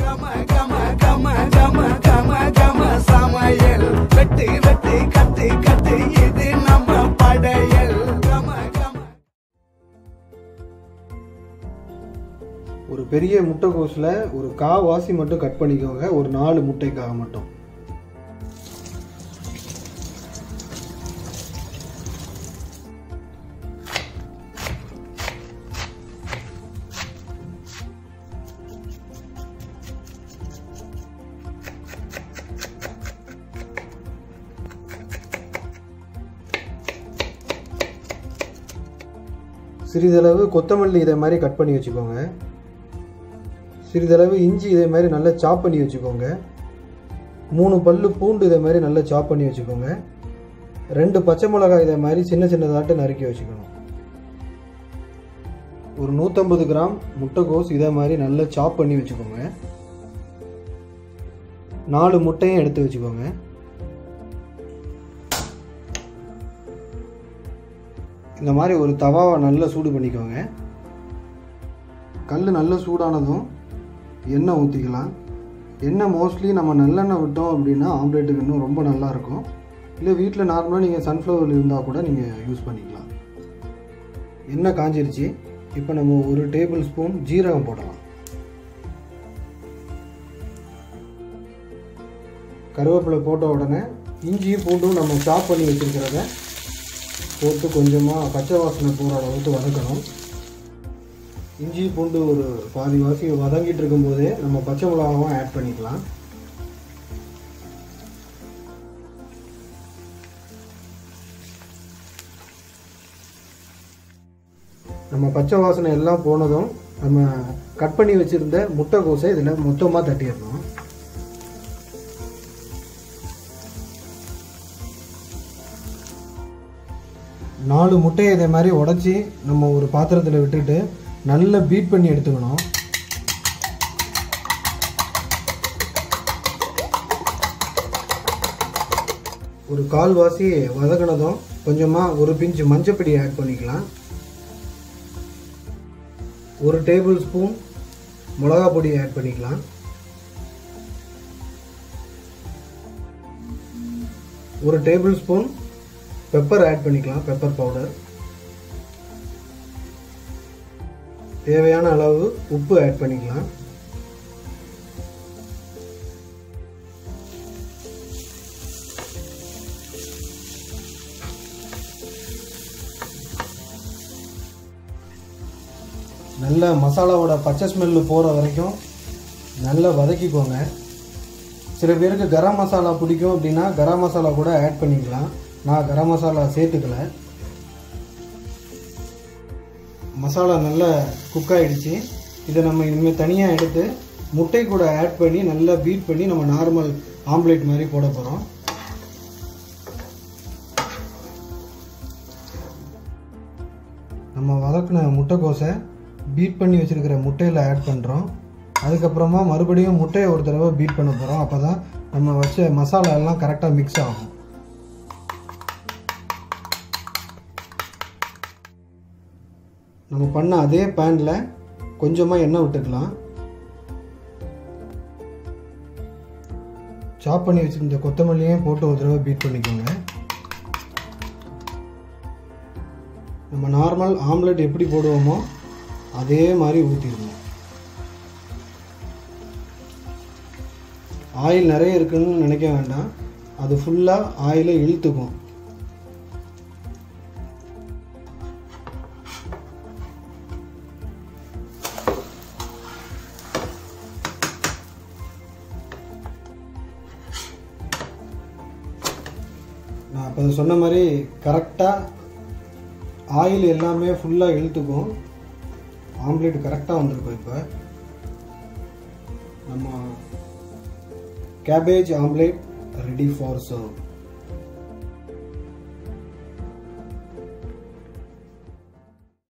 கம கம கம கம கம கம சமையல் வெட்டு வெட்டு கட்டு கட்டு இது நம்ம படையல் கம கம ஒரு பெரிய முட்டைக்கோஸில் ஒரு கா வாசி மட்டும் கட் பண்ணிக்கோங்க ஒரு நாலு முட்டைக்காக மட்டும் சிறிதளவு கொத்தமல்லி இதை மாதிரி கட் பண்ணி வச்சுக்கோங்க சிறிதளவு இஞ்சி இதே மாதிரி நல்லா சாப் பண்ணி வச்சுக்கோங்க மூணு பல்லு பூண்டு இதே மாதிரி நல்லா சாப் பண்ணி வச்சுக்கோங்க ரெண்டு பச்சை மிளகாய் இதே மாதிரி சின்ன சின்னதாட்டு நறுக்கி வச்சுக்கணும் ஒரு நூற்றம்பது கிராம் முட்டைக்கோஸ் இதே மாதிரி நல்லா சாப் பண்ணி வச்சுக்கோங்க நாலு முட்டையும் எடுத்து வச்சுக்கோங்க இந்த மாதிரி ஒரு தவாவை நல்லா சூடு பண்ணிக்கோங்க கல் நல்ல சூடானதும் எண்ணெய் ஊற்றிக்கலாம் எண்ணெய் மோஸ்ட்லி நம்ம நல்லெண்ணெய் விட்டோம் அப்படின்னா ஆம்லேட்டுக்கு இன்னும் ரொம்ப நல்லா இருக்கும் இல்லை வீட்டில் நார்மலாக நீங்கள் சன்ஃப்ளவர் இருந்தால் கூட நீங்கள் யூஸ் பண்ணிக்கலாம் எண்ணெய் காஞ்சிருச்சு இப்போ நம்ம ஒரு டேபிள் ஸ்பூன் ஜீரகம் போடலாம் கருவேப்பிலை போட்ட உடனே இஞ்சியும் பூண்டும் நம்ம சாப் பண்ணி வச்சுருக்கிறத போட்டு கொஞ்சமாக பச்சை வாசனை போகிற அளவுக்கு வதக்கணும் இஞ்சி பூண்டு ஒரு பாதி வாசி வதங்கிட்டு இருக்கும்போதே நம்ம பச்சை மிளகாவும் ஆட் பண்ணிக்கலாம் நம்ம பச்சை வாசனை எல்லாம் போனதும் நம்ம கட் பண்ணி வச்சுருந்த முட்டைக்கோஸை இதில் மொத்தமாக தட்டிடணும் நாலு முட்டையை இதே மாதிரி உடச்சி நம்ம ஒரு பாத்திரத்தில் விட்டுட்டு நல்லா பீட் பண்ணி எடுத்துக்கணும் ஒரு கால்வாசி வதக்கினதும் கொஞ்சமாக ஒரு பிஞ்சு மஞ்சப்பொடி ஆட் பண்ணிக்கலாம் ஒரு டேபிள் ஸ்பூன் மிளகா பொடி ஆட் பண்ணிக்கலாம் ஒரு டேபிள் ஸ்பூன் பெப்பர் ஆட் பண்ணிக்கலாம் பெப்பர் பவுடர் தேவையான அளவு உப்பு ஆட் பண்ணிக்கலாம் நல்ல மசாலாவோட பச்சை ஸ்மெல்லு போகிற வரைக்கும் நல்லா வதக்கிக்கோங்க சில பேருக்கு கரம் மசாலா பிடிக்கும் அப்படின்னா கரம் மசாலா கூட ஆட் பண்ணிக்கலாம் நான் கரம் மசாலா சேர்த்துக்கல மசாலா நல்லா குக் ஆகிடுச்சு இதை நம்ம இனிமேல் தனியாக எடுத்து முட்டை கூட ஆட் பண்ணி நல்லா பீட் பண்ணி நம்ம நார்மல் ஆம்லேட் மாதிரி போட போகிறோம் நம்ம வதக்கின முட்டைக்கோஸை பீட் பண்ணி வச்சுருக்கிற முட்டையில் ஆட் பண்ணுறோம் அதுக்கப்புறமா மறுபடியும் முட்டையை ஒரு தடவை பீட் பண்ண போகிறோம் அப்போ தான் நம்ம வச்ச மசாலா எல்லாம் கரெக்டாக மிக்ஸ் ஆகும் நம்ம பண்ண அதே பேனில் கொஞ்சமாக எண்ணெய் விட்டுக்கலாம் சாப் பண்ணி வச்சுருந்த கொத்தமல்லியும் போட்டு ஒரு தடவை பீட் பண்ணிக்கோங்க நம்ம நார்மல் ஆம்லெட் எப்படி போடுவோமோ அதே மாதிரி ஊற்றிடணும் ஆயில் நிறைய இருக்குன்னு நினைக்க வேண்டாம் அது ஃபுல்லாக ஆயிலை இழுத்துக்கும் நான் அப்போ சொன்ன மாதிரி கரெக்டாக ஆயில் எல்லாமே ஃபுல்லாக இழுத்துக்கும் ஆம்லேட் கரெக்டாக வந்திருக்கும் இப்போ நம்ம cabbage omelette ready for serve